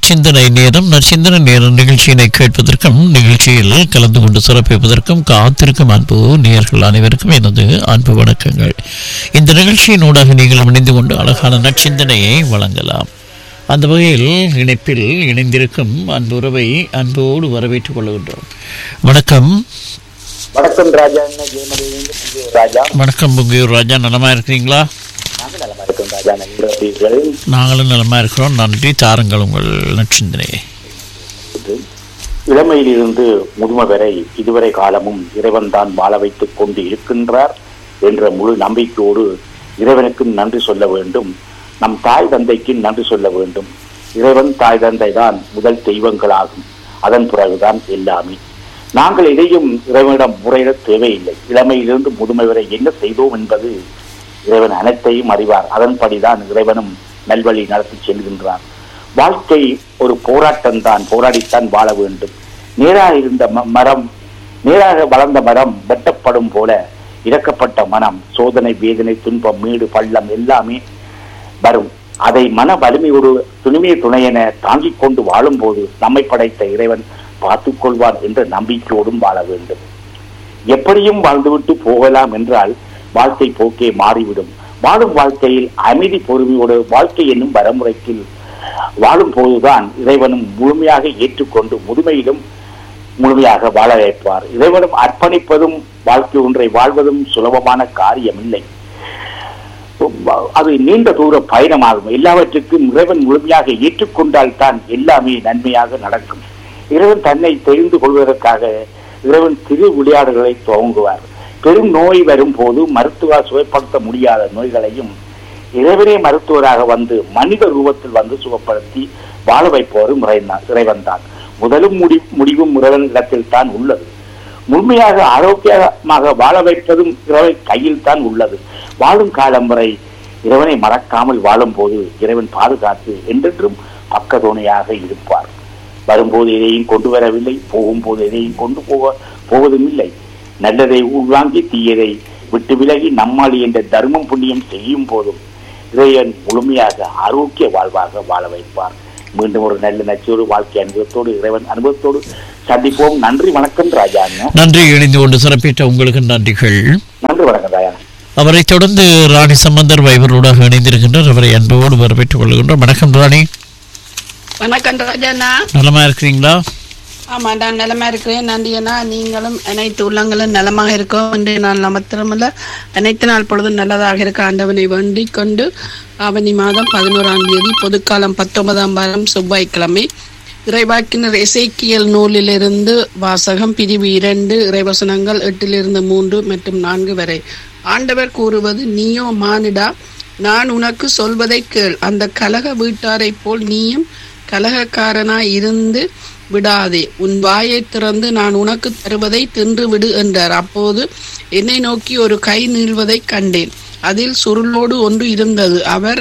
நற்சிந்தனை நேரம் நற்சிந்தனை நேரம் நிகழ்ச்சியினை கேட்பதற்கும் நிகழ்ச்சியில் கலந்து கொண்டு சிறப்பிப்பதற்கும் காத்திருக்கும் அன்பு நேயர்கள் அனைவருக்கும் எனது அன்பு வணக்கங்கள் இந்த நிகழ்ச்சியினூடாக நீங்கள் இணைந்து கொண்டு அழகான நற்சிந்தனையை வழங்கலாம் அந்த வகையில் இணைப்பில் இணைந்திருக்கும் அன்புறவை அன்போடு வரவேற்றுக் கொள்கின்றோம் வணக்கம் வணக்கம் ராஜா என்ன ஜெயமலையிலிருந்து புதிய ராஜா வணக்கம் புங்கியூர் ராஜா நலமா இருக்கிறீங்களா நாங்கள் நலமா இருக்கோம் ராஜா நன்றீர்கள் நாங்களும் நலமா இருக்கிறோம் நன்றி தாருங்கள் உங்கள் நற்சிந்தனையை இளமையிலிருந்து முதுமை வரை இதுவரை காலமும் இறைவன் தான் வாழ வைத்துக் கொண்டு இருக்கின்றார் என்ற முழு நம்பிக்கையோடு இறைவனுக்கு நன்றி சொல்ல வேண்டும் நம் தாய் தந்தைக்கு நன்றி சொல்ல வேண்டும் இறைவன் தாய் தந்தை தான் முதல் தெய்வங்களாகும் அதன் பிறகுதான் எல்லாமே நாங்கள் எதையும் இறைவனிடம் முறையிட தேவையில்லை இளமையிலிருந்து முதுமை வரை என்ன செய்தோம் என்பது இறைவன் அனைத்தையும் அறிவார் அதன்படிதான் இறைவனும் நல்வழி நடத்தி செல்கின்றார் வாழ்க்கை ஒரு போராட்டம் தான் போராடித்தான் வாழ வேண்டும் நேராக இருந்த ம- மரம் நேராக வளர்ந்த மரம் வெட்டப்படும் போல இறக்கப்பட்ட மனம் சோதனை வேதனை துன்பம் மீடு பள்ளம் எல்லாமே வரும் அதை மன வலிமையோடு துணிமைய துணையென தாங்கிக் கொண்டு வாழும்போது நம்மை படைத்த இறைவன் பார்த்துக் கொள்வார் என்ற நம்பிக்கையோடும் வாழ வேண்டும் எப்படியும் வாழ்ந்துவிட்டு போகலாம் என்றால் வாழ்க்கை போக்கே மாறிவிடும் வாழும் வாழ்க்கையில் அமைதி பொறுமையோடு வாழ்க்கை என்னும் வரமுறைக்கில் வாழும் போதுதான் இறைவனும் முழுமையாக ஏற்றுக்கொண்டு முதுமையிலும் முழுமையாக வாழ வைப்பார் இறைவனும் அர்ப்பணிப்பதும் வாழ்க்கை ஒன்றை வாழ்வதும் சுலபமான காரியமில்லை அது நீண்ட தூர பயணமாகும் எல்லாவற்றுக்கும் இறைவன் முழுமையாக ஏற்றுக்கொண்டால் தான் எல்லாமே நன்மையாக நடக்கும் இறைவன் தன்னை தெரிந்து கொள்வதற்காக இறைவன் திரு விளையாடுகளை துவங்குவார் பெரும் நோய் வரும்போது மருத்துவ சுவைப்படுத்த முடியாத நோய்களையும் இறைவனே மருத்துவராக வந்து மனித ரூபத்தில் வந்து சுகப்படுத்தி வாழ வைப்பவரும் இறைவன் தான் முதலும் முடி முடிவும் இறைவன் இடத்தில் தான் உள்ளது முழுமையாக ஆரோக்கியமாக வாழ வைப்பதும் இறைவன் கையில் தான் உள்ளது வாழும் காலம் வரை இறைவனை மறக்காமல் வாழும்போது இறைவன் பாதுகாத்து என்றென்றும் பக்கத்துணையாக இருப்பார் வரும்போது எதையும் கொண்டு வரவில்லை போகும்போது எதையும் கொண்டு போக போவதும் இல்லை நல்லதை உள்வாங்கி தீயதை விட்டு விலகி நம்மாளி என்ற தர்மம் புண்ணியம் செய்யும் போதும் இறைவன் முழுமையாக ஆரோக்கிய வாழ்வாக வாழ வைப்பார் மீண்டும் ஒரு நல்ல நச்சோடு வாழ்க்கை அனுபவத்தோடு இறைவன் அனுபவத்தோடு சந்திப்போம் நன்றி வணக்கம் ராஜா நன்றி இணைந்து கொண்டு சிறப்பித்த உங்களுக்கு நன்றிகள் நன்றி வணக்கம் ராஜா அவரை தொடர்ந்து ராணி சம்பந்தர் வைபரோடாக இணைந்திருக்கின்றார் அவரை அன்போடு வரவேற்றுக் கொள்கின்றோம் வணக்கம் ராணி வணக்கம் ராஜாண்ணா நலமா இருக்கிறீங்களா ஆமாண்டா நிலமா இருக்கிறேன் நன்றியண்ணா நீங்களும் அனைத்து உள்ளங்களும் நலமாக இருக்கோம் இன்றைய நாள் மாத்திரமல்ல அனைத்து நாள் பொழுதும் நல்லதாக இருக்க ஆண்டவனை வேண்டிக் கொண்டு ஆவணி மாதம் பதினோராம் தேதி பொதுக்காலம் பத்தொன்பதாம் வாரம் செவ்வாய்க்கிழமை இறைவாக்கினர் எசேக்கியல் நூலிலிருந்து வாசகம் பிரிவு இரண்டு இறைவசனங்கள் எட்டிலிருந்து மூன்று மற்றும் நான்கு வரை ஆண்டவர் கூறுவது நீயோ மானிடா நான் உனக்கு சொல்வதை கேள் அந்த கலக வீட்டாரைப் போல் நீயும் கலகக்காரனாய் இருந்து விடாதே உன் வாயை திறந்து நான் உனக்கு தருவதை தின்று விடு என்றார் அப்போது என்னை நோக்கி ஒரு கை நீள்வதை கண்டேன் அதில் சுருளோடு ஒன்று இருந்தது அவர்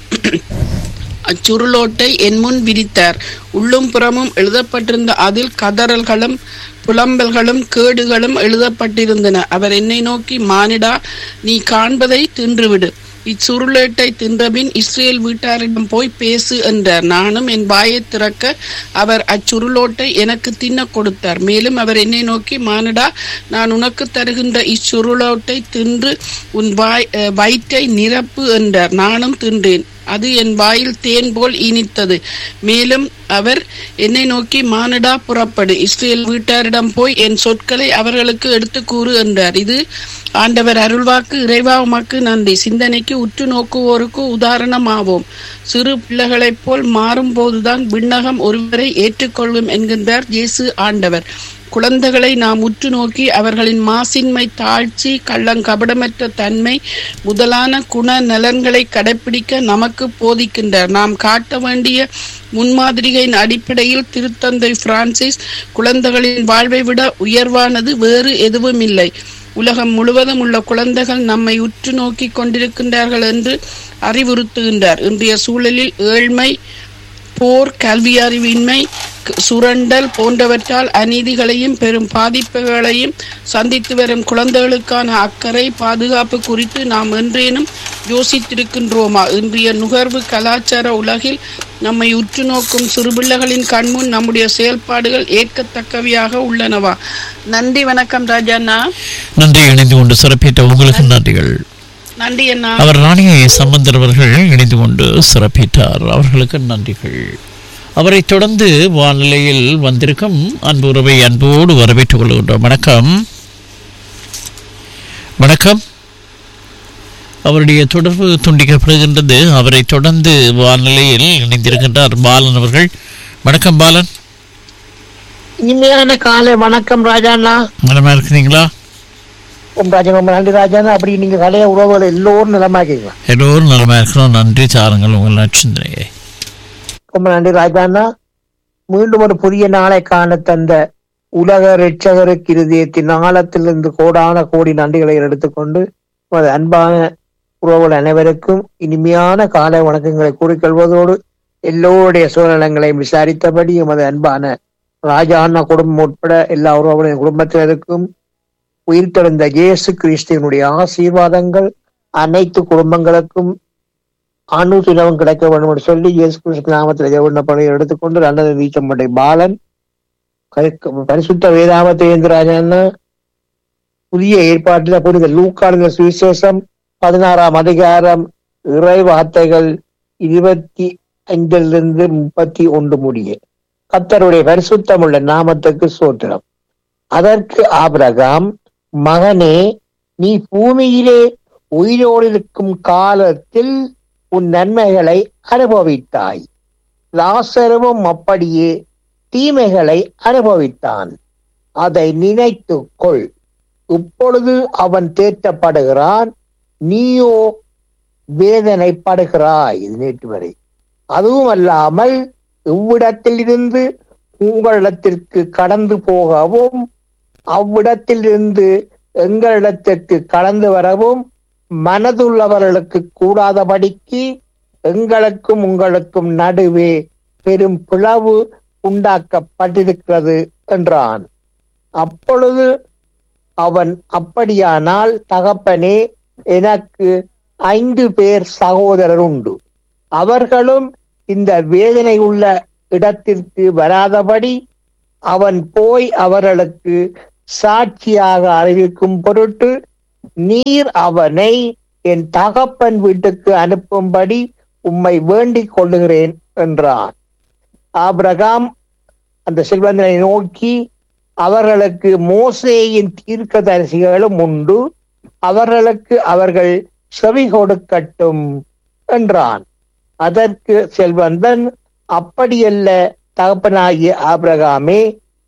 அச்சுருளோட்டை என் முன் விரித்தார் உள்ளும் புறமும் எழுதப்பட்டிருந்த அதில் கதறல்களும் புலம்பல்களும் கேடுகளும் எழுதப்பட்டிருந்தன அவர் என்னை நோக்கி மானிடா நீ காண்பதை தின்றுவிடு இச்சுருளேட்டை தின்றபின் இஸ்ரேல் வீட்டாரிடம் போய் பேசு என்றார் நானும் என் வாயை திறக்க அவர் அச்சுருளோட்டை எனக்கு தின்ன கொடுத்தார் மேலும் அவர் என்னை நோக்கி மானிடா நான் உனக்கு தருகின்ற இச்சுருளோட்டை தின்று உன் வாய் அஹ், வயிற்றை நிரப்பு என்றார் நானும் தின்றேன் அது என் வாயில் தேன் போல் இனித்தது மேலும் அவர் என்னை நோக்கி மானிடா புறப்படு இஸ்ரேல் வீட்டாரிடம் போய் என் சொற்களை அவர்களுக்கு எடுத்து கூறு என்றார் இது ஆண்டவர் அருள்வாக்கு இறைவா உமக்கு நன்றி சிந்தனைக்கு உற்று நோக்குவோருக்கு உதாரணமாவோம் சிறு பிள்ளைகளைப் போல் மாறும்போதுதான் விண்ணகம் ஒருவரை ஏற்றுக்கொள்ளும் என்கின்றார் இயேசு ஆண்டவர் குழந்தைகளை நாம் உற்று நோக்கி அவர்களின் மாசின்மை தாழ்ச்சி கள்ளங்கபடமற்ற தன்மை முதலான குண நலன்களை கடைப்பிடிக்க நமக்கு போதிக்கின்றார் நாம் காட்ட வேண்டிய முன்மாதிரிகளின் அடிப்படையில் திருத்தந்தை பிரான்சிஸ் குழந்தைகளின் வாழ்வை விட உயர்வானது வேறு எதுவும் இல்லை உலகம் முழுவதும் உள்ள குழந்தைகள் நம்மை உற்று நோக்கி கொண்டிருக்கின்றார்கள் என்று அறிவுறுத்துகின்றார் இன்றைய சூழலில் ஏழ்மை போர் கல்வி அறிவின்மை க- சுரண்டல் போன்றவற்றால் அநீதிகளையும் பெரும் பாதிப்புகளையும் சந்தித்து வரும் குழந்தைகளுக்கான அக்கறை பாதுகாப்பு குறித்து நாம் என்றேனும் யோசித்திருக்கின்றோமா இன்றைய நுகர்வு கலாச்சார உலகில் நம்மை உற்று நோக்கும் சிறுபிள்ளைகளின் கண்முன் நம்முடைய செயல்பாடுகள் ஏற்கத்தக்கவையாக உள்ளனவா நன்றி வணக்கம் ராஜாண்ணா நன்றி இணைந்து கொண்டு சிறப்பித்த உங்களுக்கு நன்றிகள் நன்றி அண்ணா அவர் ராணியை சம்பந்தர் அவர்கள் இணைந்து கொண்டு சிறப்பித்தார் அவர்களுக்கு நன்றிகள் அவரை தொடர்ந்து வானிலையில் வந்திருக்கும் அன்பு உறவை அன்போடு வரவேற்றுக் கொள்கின்றோம் வணக்கம் வணக்கம் அவருடைய தொடர்பு துண்டிக்கப்படுகின்றது அவரை தொடர்ந்து வானிலையில் இணைந்திருக்கின்றார் பாலன் அவர்கள் வணக்கம் பாலன் இனிமையான காலை வணக்கம் ராஜாண்ணா நலமா இருக்கிறீங்களா உம் ராஜா ரொம்ப நன்றி ராஜாண்ணா அப்படி நீங்க கலைய உறவுகள் எல்லோரும் நலமாக்கீங்களா எல்லோரும் நலமா இருக்கிறோம் நன்றி சாருங்கள் உங்கள் நட்சத்திரையை ரொம்ப நன்றி ராஜாண்ணா மீண்டும் ஒரு புதிய நாளை காண தந்த உலக ரட்சகருக்கு இருதயத்தின் ஆழத்திலிருந்து கோடான கோடி நன்றிகளை எடுத்துக்கொண்டு உமது அன்பான உறவுகள் அனைவருக்கும் இனிமையான காலை வணக்கங்களை கூறிக்கொள்வதோடு எல்லோருடைய சூழ்நிலங்களையும் விசாரித்தபடி எமது அன்பான ராஜா அண்ணா குடும்பம் உட்பட எல்லா உறவுகளின் குடும்பத்தினருக்கும் உயிர்த்தெழுந்த இயேசு கிறிஸ்துவனுடைய ஆசீர்வாதங்கள் அனைத்து குடும்பங்களுக்கும் அனுதினமும் கிடைக்க வேண்டும் என்று சொல்லி இயேசு கிறிஸ்து நாமத்தில் ஜெவண்ணப்படை எடுத்துக்கொண்டு நல்லது வீச்சம்பட்டை பாலன் கரி- பரிசுத்த வேதாமத்தை ராஜன் புதிய ஏற்பாட்டில் புனித லூக்காளுங்க சுவிசேஷம் பதினாறாம் அதிகாரம் இறை வார்த்தைகள் இருபத்தி ஐந்திலிருந்து முப்பத்தி ஒன்று முடிய கத்தருடைய பரிசுத்தமுள்ள நாமத்துக்கு சோத்திரம் அதற்கு ஆபிரகாம் மகனே நீ பூமியிலே உயிரோடு இருக்கும் காலத்தில் உன் நன்மைகளை அனுபவித்தாய் லாசருவும் அப்படியே தீமைகளை அனுபவித்தான் அதை நினைத்துக் கொள் இப்பொழுது அவன் தேற்றப்படுகிறான் நீயோ வேதனைப்படுகிறாய் இது நேற்று வரை அதுவும் அல்லாமல் இவ்விடத்திலிருந்து உங்களிடத்திற்கு கடந்து போகவும் அவ்விடத்திலிருந்து எங்களிடத்திற்கு கடந்து வரவும் மனதுள்ளவர்களுக்கு கூடாதபடிக்கு எங்களுக்கும் உங்களுக்கும் நடுவே பெரும் பிளவு உண்டாக்கப்பட்டிருக்கிறது என்றான் அப்பொழுது அவன் அப்படியானால் தகப்பனே எனக்கு ஐந்து பேர் சகோதரர் உண்டு அவர்களும் இந்த வேதனை உள்ள இடத்திற்கு வராதபடி அவன் போய் அவர்களுக்கு சாட்சியாக அறிவிக்கும் பொருட்டு நீர் அவனை என் தகப்பன் வீட்டுக்கு அனுப்பும்படி உம்மை வேண்டிக் கொள்ளுகிறேன் என்றான் ஆபிரகாம் அந்த செல்வந்தனை நோக்கி அவர்களுக்கு மோசேயின் தீர்க்கதரிசிகளும் உண்டு அவர்களுக்கு அவர்கள் செவி கொடுக்கட்டும் என்றான் அதற்கு செல்வந்தன் அப்படியல்ல தகப்பனாகிய ஆபிரகாமே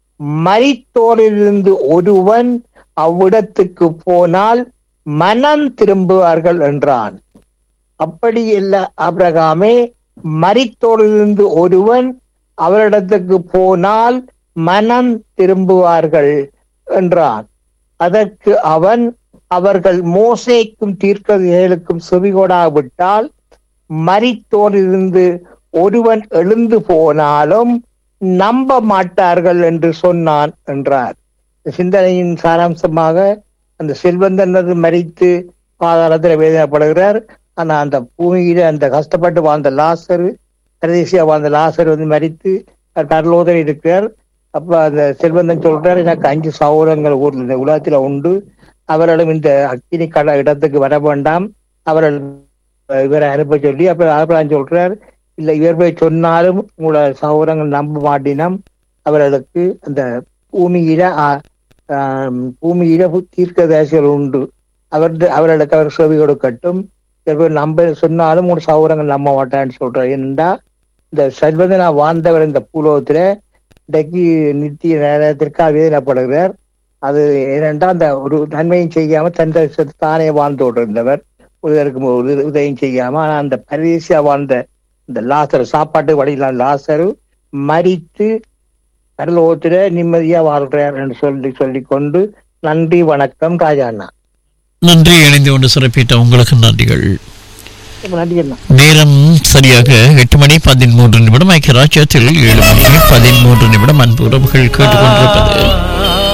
மரித்தோரிலிருந்து ஒருவன் அவ்விடத்துக்கு போனால் மனம் திரும்புவார்கள் என்றான் அப்படி இல்ல ஆபிரகாமே மரித்தோரிலிருந்து ஒருவன் அவரிடத்துக்கு போனால் மனம் திரும்புவார்கள் என்றான் அதற்கு அவன் அவர்கள் மோசேக்கும் தீர்க்கதரிசிகளுக்கும் செவிகொடாவிட்டால் மரித்தோரிலிருந்து ஒருவன் எழுந்து போனாலும் நம்ப மாட்டார்கள் என்று சொன்னான் என்றார் இந்த சிந்தனையின் சாராம்சமாக அந்த செல்வந்தனது மறித்து பாதாளத்தில் வேதனைப்படுகிறார் ஆனா அந்த பூமியில அந்த கஷ்டப்பட்டு வாழ்ந்த லாசரு கடைசியா வாழ்ந்த லாசர் வந்து மறித்து கடலோதரை இருக்கிறார் அப்ப அந்த செல்வந்தன் சொல்றார் எனக்கு அஞ்சு சௌரங்கள் ஊர்ல இந்த உலகத்துல உண்டு அவர்களும் இந்த அக்கினி கட இடத்துக்கு வர வேண்டாம் அவர்கள் இவரை அனுப்ப சொல்லி அப்ப ஆபிரகாம் சொல்றார் இல்ல இவர் போய் சொன்னாலும் உங்களோட சௌரங்கள் நம்ப மாட்டினம் அவர்களுக்கு அந்த பூமியில ஆ- ஆம், பூமியில தீர்க்கதரிசிகள் உண்டு அவர்கள் அவர்களுக்கு அவர் செவி கொடுக்கட்டும் இவர் போய் நம்ப சொன்னாலும் உங்களோட சௌரங்கள் நம்ப மாட்டான்னு சொல்றார் ஏனென்றா இந்த சர்வதனா வாழ்ந்தவர் இந்த பூலோகத்துல இன்றைக்கு நித்திய நேரத்திற்காக வேதனைப்படுகிறார் அது ஏனென்றால் அந்த ஒரு நன்மையும் செய்யாம தன் தேசத்தை தானே வாழ்ந்து கொண்டிருந்தவர் ஒருவருக்கு ஒரு உதவியும் செய்யாம ஆனா அந்த பரிசியா வாழ்ந்த இந்த லாசர் சாப்பாட்டு வழியில லாசரு மறித்து கடலோத்துல நிம்மதியா வாழ்கிறார் என்று சொல்லி சொல்லிக் கொண்டு நன்றி வணக்கம் ராஜாண்ணா நன்றி இணைந்து கொண்டு சிறப்பித்த உங்களுக்கு நன்றிகள் ரொம்ப நன்றி அண்ணா நேரம் சரியாக எட்டு மணி பதிமூன்று நிமிடம் ஐக்கிய ராஜ்யத்தில் ஏழு மணி பதிமூன்று நிமிடம் அன்பு உறவுகள் கேட்டுக்கொண்டிருப்பது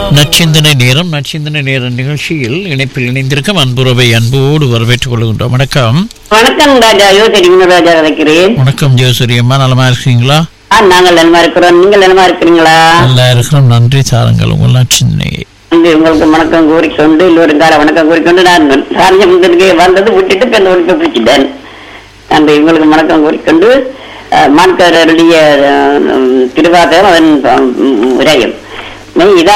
நச்சிந்தனை நேரம் நச்சிந்தனை நேர நிகழ்ச்சியில் இணைப்பில் இணைந்திருக்கும் அன்புறவை அன்போடு வரவேற்றுக் கொள்கின்றோம் வணக்கம் வணக்கம் ராஜா யோசரி ராஜா வைக்கிறேன் வணக்கம் ஜெயசூரி அம்மா நலமா இருக்கீங்களா ஆ நாங்கள் நலமா இருக்கிறோம் நீங்கள் நலமா இருக்கிறீங்களா நல்லா இருக்கிறோம் நன்றி சாருங்கள் உங்கள் நச்சிந்தனையை நன்றி உங்களுக்கு வணக்கம் கூறிக்கொண்டு எல்லோரும் கால வணக்கம் கூறிக்கொண்டு நான் சாரஞ்ச முந்தனுக்கு வந்தது விட்டுட்டு பெண் ஒழிப்பு பிடிச்சிட்டேன் நன்றி உங்களுக்கு வணக்கம் கூறிக்கொண்டு மான்கருடைய திருவாதம் அதன் உரையும் இதா